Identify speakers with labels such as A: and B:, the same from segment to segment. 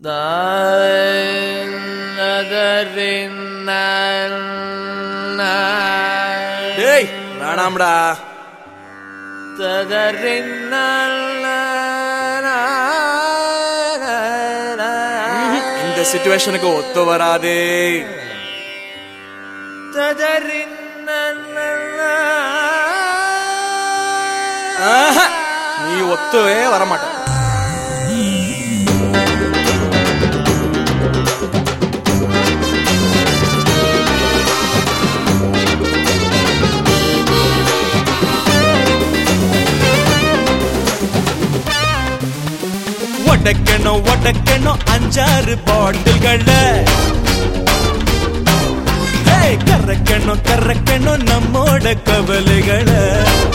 A: டேய் வேணாம்டா இந்த சிச்சுவேஷனுக்கு ஒத்து வராதே ஆஹா, நீ ஒத்துவே வரமாட்ட
B: ஒடக்கணும் ஒடக்கணும் அஞ்சாறு பாட்டில்கள ஏய், கறக்கணும் கறக்கணும் நம்மோட கவலைகளை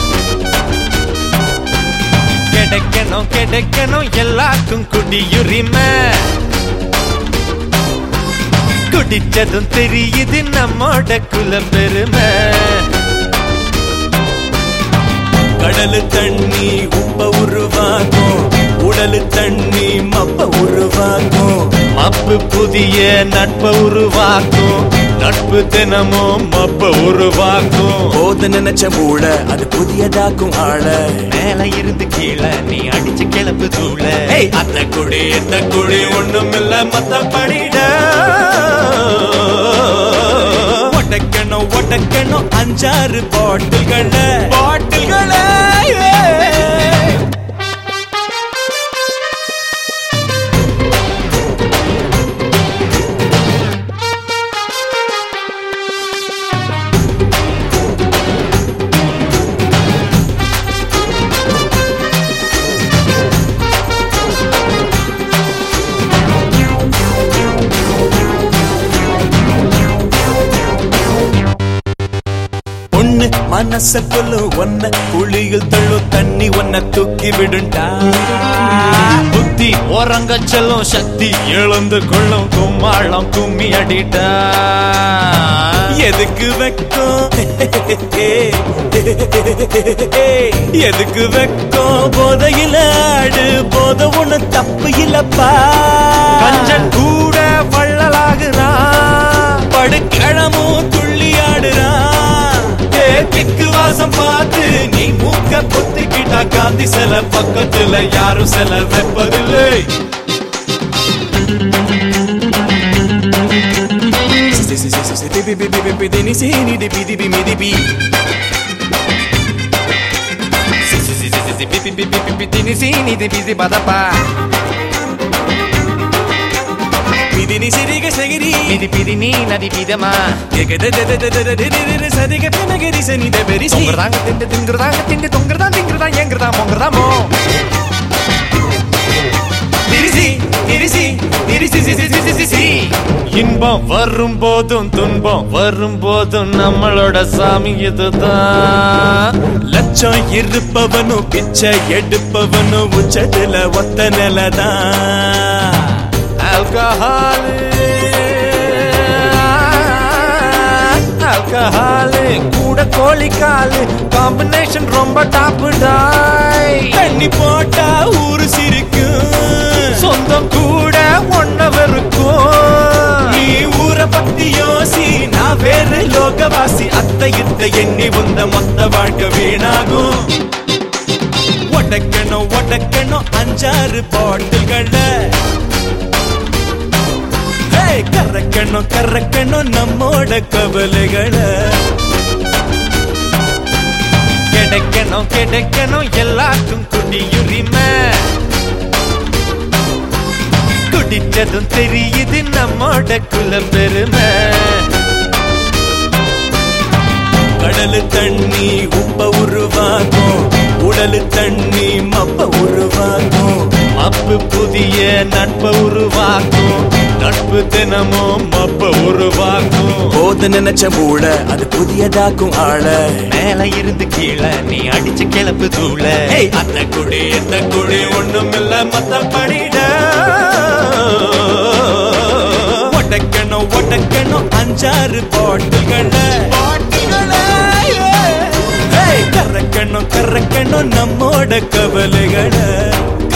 B: கிடைக்கணும் கிடைக்கணும் எல்லாருக்கும் குடியுரிமை குடிச்சதும் தெரியுது நம்மோட குல பெருமை கடலு தண்ணி உப்ப உருவாக்கும் உடலு தண்ணி மப்ப உருவாக்கும் மப்பு புதிய நட்ப உருவாக்கும் நட்பு தினமும் மப்ப உருவாக்கும்
A: போது நினைச்ச மூள அது புதியதாக்கும் ஆள
B: மேல இருந்து கீழே நீ அடிச்ச கிளப்பு தூள ஏய் அத்த குடி இந்த குடி ஒண்ணும் இல்ல மத்த படிட ஒட்டக்கணும் ஒட்டக்கணும் அஞ்சாறு பாட்டில்கள பாட்டில்கள பொண்ணு மனச கொல்லும் ஒன்ன குழியில் தள்ளும் தண்ணி ஒன்ன தூக்கி விடுண்டா புத்தி ஓரங்க செல்லும் சக்தி எழுந்து கொள்ளும் கும்மாளம் கும்மி அடிட்டா எதுக்கு வெக்கம் எதுக்கு வெக்கம் போதையில ஆடு போத ஒண்ணு தப்பு இல்லப்பா கஞ்சன் கூட வள்ளலாகுறான் படுக்கிழமும் துள்ளி ஆடுறான் ஏ, கிக்கு வாசம் பார்த்து நீ மூக்க பொத்திக்கிட்டா காந்தி சில பக்கத்துல யாரும் சில வைப்பதில்லை పిది పిది నీ నది పిదమా தொங்குறதாங்க திண்டு திங்குறதாங்க திண்டு தொங்குறதா திங்குறதா ஏங்குறதா மொங்குறதாமோ திரிசி திரிசி திரிசி சி, சி, சி, சி, சி, சி. இன்பம் வரும் போதும் துன்பம் வரும் போதும் நம்மளோட சாமி இதுதான் லட்சம் இருப்பவனும் பிச்சை எடுப்பவனும் உச்சத்துல ஒத்த நிலதான் ஆல்கஹால் ஆல்கஹால் கூட கோழிக்கால் காம்பினேஷன் ரொம்ப டாப்பு டாய் தண்ணி போட்டா ஊரு சிரிக்கும் சொந்தம் கூட ஒன்னவருக்கும் நீ ஊரை பத்தி யோசி நான் வேறு லோகவாசி அத்தை இத்த எண்ணி வந்த மொத்த வாழ்க்கை வீணாகும் ஒடக்கணும் ஒடக்கணும் அஞ்சாறு பாட்டில்கள ஏய், கறக்கணும் கறக்கணும் நம்மோட கவலைகளை கிடைக்கணும் கிடைக்கணும் எல்லாருக்கும் குடியுரிமை குடிச்சதும் தெரியுது நம்மோட குல பெருமை கடலு தண்ணி உப்ப உருவாக்கும் உடலு தண்ணி மப்ப உருவாக்கும் மப்பு புதிய நட்ப உருவாக்கும் நட்பு தினமும் மப்ப உருவாக்கும்
A: போது நினைச்ச மூள அது புதியதாக்கும் ஆள
B: மேல இருந்து கீழே நீ அடிச்ச கிளப்பு தூள ஏய் அந்த குடி இந்த குடி ஒண்ணும் இல்ல மத்த படிட ஒட்டக்கணும் ஒட்டக்கணும் அஞ்சாறு பாட்டில்கள ஏய், கறக்கணும் கறக்கணும் நம்மோட கவலைகளை